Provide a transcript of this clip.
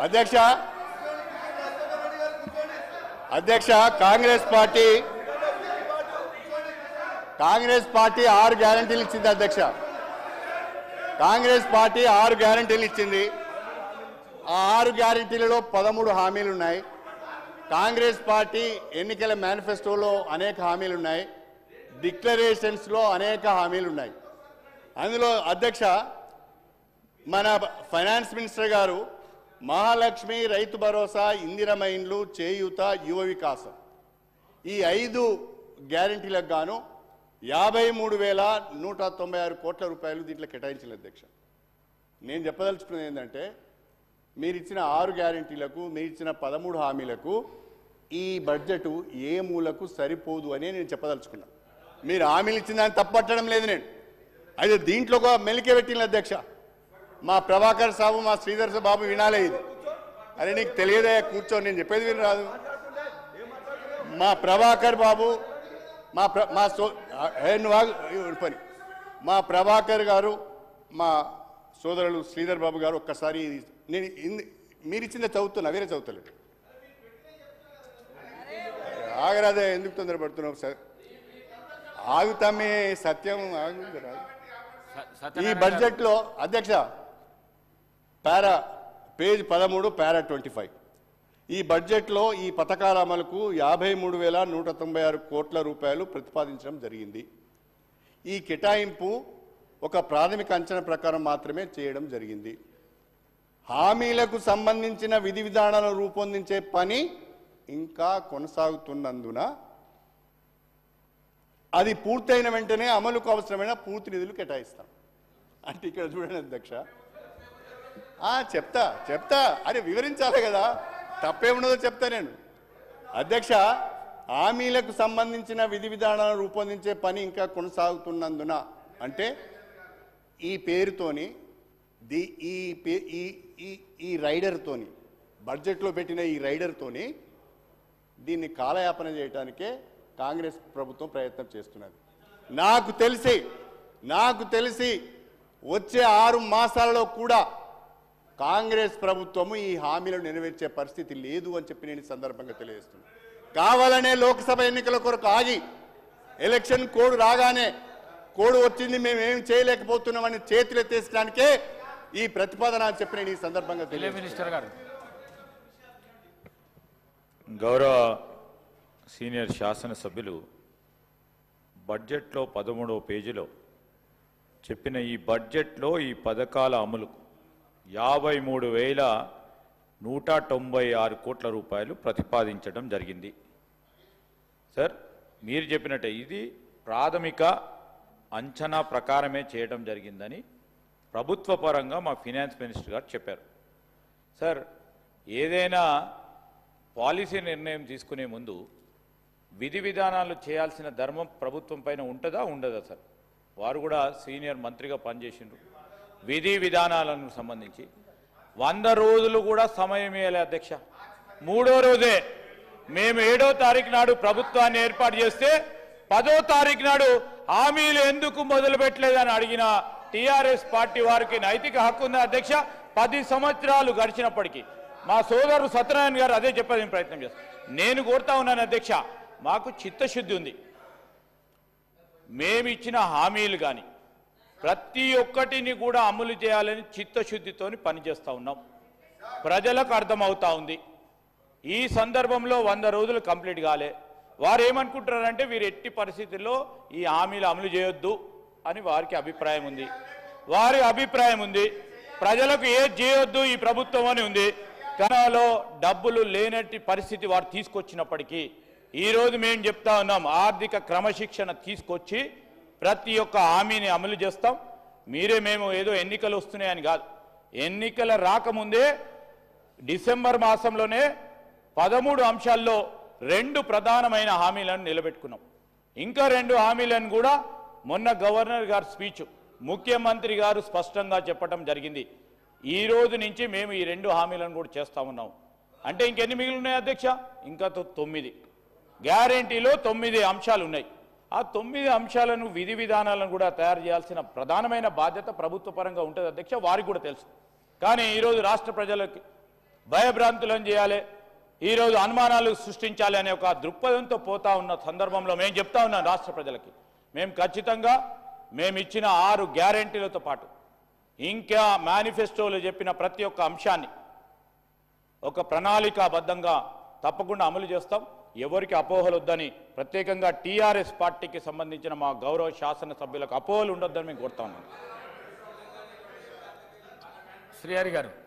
అధ్యక్ష అధ్యక్ష Congress party Congress party ఆరు గ్యారంటీలు ఇచ్చింది అధ్యక్ష కాంగ్రెస్ పార్టీ ఆరు గ్యారంటీలు ఇచ్చింది ఆ ఆరు గ్యారంటీలలో పదమూడు హామీలు ఉన్నాయి కాంగ్రెస్ పార్టీ ఎన్నికల మేనిఫెస్టోలో అనేక హామీలు ఉన్నాయి డిక్లరేషన్స్లో అనేక హామీలు ఉన్నాయి అందులో అధ్యక్ష మన ఫైనాన్స్ మినిస్టర్ గారు మహాలక్ష్మి రైతు భరోసా ఇందిరమ ఇండ్లు చేయూత యువ వికాసం ఈ ఐదు గ్యారంటీలకు గాను యాభై మూడు వేల నూట తొంభై ఆరు కోట్ల రూపాయలు దీంట్లో కేటాయించిన అధ్యక్ష నేను చెప్పదలుచుకున్నది ఏంటంటే మీరు ఇచ్చిన ఆరు గ్యారంటీలకు మీరు ఇచ్చిన పదమూడు హామీలకు ఈ బడ్జెట్ ఏ మూలకు సరిపోదు అని నేను చెప్పదలుచుకున్నా మీరు హామీలు ఇచ్చిన దాన్ని తప్పట్టడం లేదు నేను అయితే దీంట్లో ఒక మెలికే పెట్టిన అధ్యక్ష మా ప్రభాకర్ సాబు మా శ్రీధర్ బాబు వినాలే ఇది అరే నీకు తెలియదే కూర్చో నేను చెప్పేది విని రాదు మా ప్రభాకర్ బాబు మా ప్ర మా సో ఏ నువ్వు ఆగు, ఈ పని మా ప్రభాకర్ గారు మా సోదరులు శ్రీధర్ బాబు గారు ఒక్కసారి ఇది నేను ఇన్ని- మీరు ఇచ్చిందే చదువుతున్నా వేరే చదువుతలేదు ఆగరాదే ఎందుకు తొందరపడుతున్నావు సార్ ఆగుతామే సత్యం ఆగు జరా. ఈ బడ్జెట్లో అధ్యక్ష పారా పేజ్ పదమూడు పారా ట్వంటీ ఫైవ్ ఈ బడ్జెట్లో ఈ పథకాల అమలుకు యాభై మూడు వేల నూట తొంభై ఆరు కోట్ల రూపాయలు ప్రతిపాదించడం జరిగింది ఈ కేటాయింపు ఒక ప్రాథమిక అంచనా ప్రకారం మాత్రమే చేయడం జరిగింది హామీలకు సంబంధించిన విధి విధానాలను రూపొందించే పని ఇంకా కొనసాగుతున్నందున అది పూర్తయిన వెంటనే అమలుకు అవసరమైన పూర్తి నిధులు కేటాయిస్తాం అంటే ఇక్కడ చూడండి అధ్యక్ష ఆ, చెప్తా చెప్తా అరే వివరించాలి కదా తప్పేమున్నదో చెప్తా నేను అధ్యక్ష హామీలకు సంబంధించిన విధి విధానాలను రూపొందించే పని ఇంకా కొనసాగుతున్నందున అంటే ఈ పేరుతోని ది ఈ పే ఈ ఈ ఈ రైడర్తోని బడ్జెట్లో పెట్టిన ఈ రైడర్తోని దీన్ని కాలయాపన చేయడానికే కాంగ్రెస్ ప్రభుత్వం ప్రయత్నం చేస్తున్నది నాకు తెలిసి నాకు తెలిసి వచ్చే ఆరు మాసాలలో కూడా కాంగ్రెస్ ప్రభుత్వము ఈ హామీలను నెరవేర్చే పరిస్థితి లేదు అని చెప్పి నేను ఈ సందర్భంగా తెలియజేస్తున్నాను కావాలనే లోక్సభ ఎన్నికల కొరకు ఆగి ఎలక్షన్ కోడ్ రాగానే కోడ్ వచ్చింది మేము ఏం చేయలేకపోతున్నామని చేతులు ఎత్తేసడానికే ఈ ప్రతిపాదన అని చెప్పి నేను ఈ సందర్భంగా ఢిల్లీ తెలియజేస్తున్నాను మినిస్టర్ గారు గౌరవ సీనియర్ శాసనసభ్యులు బడ్జెట్లో పదమూడవ పేజీలో చెప్పిన ఈ బడ్జెట్లో ఈ పథకాల అమలు యాభై మూడు వేల నూట తొంభై ఆరు కోట్ల రూపాయలు ప్రతిపాదించడం జరిగింది సార్ మీరు చెప్పినట్టే ఇది ప్రాథమిక అంచనా ప్రకారమే చేయడం జరిగిందని ప్రభుత్వ పరంగా మా ఫినాన్స్ మినిస్టర్ గారు చెప్పారు సార్ ఏదైనా పాలసీ నిర్ణయం తీసుకునే ముందు విధి విధానాలు చేయాల్సిన ధర్మం ప్రభుత్వం పైన ఉంటుందా ఉండదా సార్ వారు కూడా సీనియర్ మంత్రిగా పనిచేసిండ్రు విధి విధానాలకు సంబంధించి వంద రోజులు కూడా సమయం ఇవ్వాలి అధ్యక్ష మూడో రోజే మేము ఏడో తారీఖు నాడు ప్రభుత్వాన్ని ఏర్పాటు చేస్తే పదో తారీఖు నాడు హామీలు ఎందుకు మొదలు పెట్టలేదని అడిగిన టీఆర్ఎస్ పార్టీ వారికి నైతిక హక్కు ఉంది అధ్యక్ష పది సంవత్సరాలు గడిచినప్పటికీ మా సోదరుడు సత్యనారాయణ గారు అదే చెప్పేది ప్రయత్నం చేస్తాను నేను కోరుతా ఉన్నాను అధ్యక్ష మాకు చిత్తశుద్ధి ఉంది మేమిచ్చిన హామీలు కానీ ప్రతి ఒక్కటిని కూడా అమలు చేయాలని చిత్తశుద్ధితోని పనిచేస్తూ ఉన్నాం ప్రజలకు అర్థమవుతా ఉంది ఈ సందర్భంలో వంద రోజులు కంప్లీట్ కాలే వారు ఏమనుకుంటున్నారంటే వీరు ఎట్టి పరిస్థితుల్లో ఈ హామీలు అమలు చేయొద్దు అని వారికి అభిప్రాయం ఉంది వారి అభిప్రాయం ఉంది ప్రజలకు ఏది చేయొద్దు ఈ ప్రభుత్వం అని ఉంది కనాలో డబ్బులు లేనట్టి పరిస్థితి వారు తీసుకొచ్చినప్పటికీ ఈరోజు మేము చెప్తా ఉన్నాం ఆర్థిక క్రమశిక్షణ తీసుకొచ్చి ప్రతి ఒక్క హామీని అమలు చేస్తాం మీరే మేము ఏదో ఎన్నికలు వస్తున్నాయని కాదు ఎన్నికల రాకముందే డిసెంబర్ మాసంలోనే పదమూడు అంశాల్లో రెండు ప్రధానమైన హామీలను నిలబెట్టుకున్నాం ఇంకా రెండు హామీలను కూడా మొన్న గవర్నర్ గారి స్పీచ్ ముఖ్యమంత్రి గారు స్పష్టంగా చెప్పడం జరిగింది ఈ రోజు నుంచి మేము ఈ రెండు హామీలను కూడా చేస్తా ఉన్నాం అంటే ఇంకెన్ని మిగిలి ఉన్నాయి అధ్యక్ష ఇంకా తొ- తొమ్మిది గ్యారంటీలో తొమ్మిది అంశాలు ఉన్నాయి ఆ తొమ్మిది అంశాలను విధి విధానాలను కూడా తయారు చేయాల్సిన ప్రధానమైన బాధ్యత ప్రభుత్వ పరంగా ఉంటుంది అధ్యక్ష వారికి కూడా తెలుసు కానీ ఈరోజు రాష్ట్ర ప్రజలకి భయభ్రాంతులను చేయాలి ఈరోజు అనుమానాలు సృష్టించాలి అనే ఒక దృక్పథంతో పోతా ఉన్న సందర్భంలో మేము చెప్తా ఉన్నాం రాష్ట్ర ప్రజలకి మేము ఖచ్చితంగా మేము ఇచ్చిన ఆరు గ్యారంటీలతో పాటు ఇంకా మేనిఫెస్టోలో చెప్పిన ప్రతి ఒక్క అంశాన్ని ఒక ప్రణాళికాబద్ధంగా తప్పకుండా అమలు చేస్తాం ఎవరికి అపోహలు వద్దని ప్రత్యేకంగా టీఆర్ఎస్ పార్టీకి సంబంధించిన మా గౌరవ శాసనసభ్యులకు అపోహలు ఉండొద్దని మేము కోరుతా ఉన్నాం శ్రీహరి గారు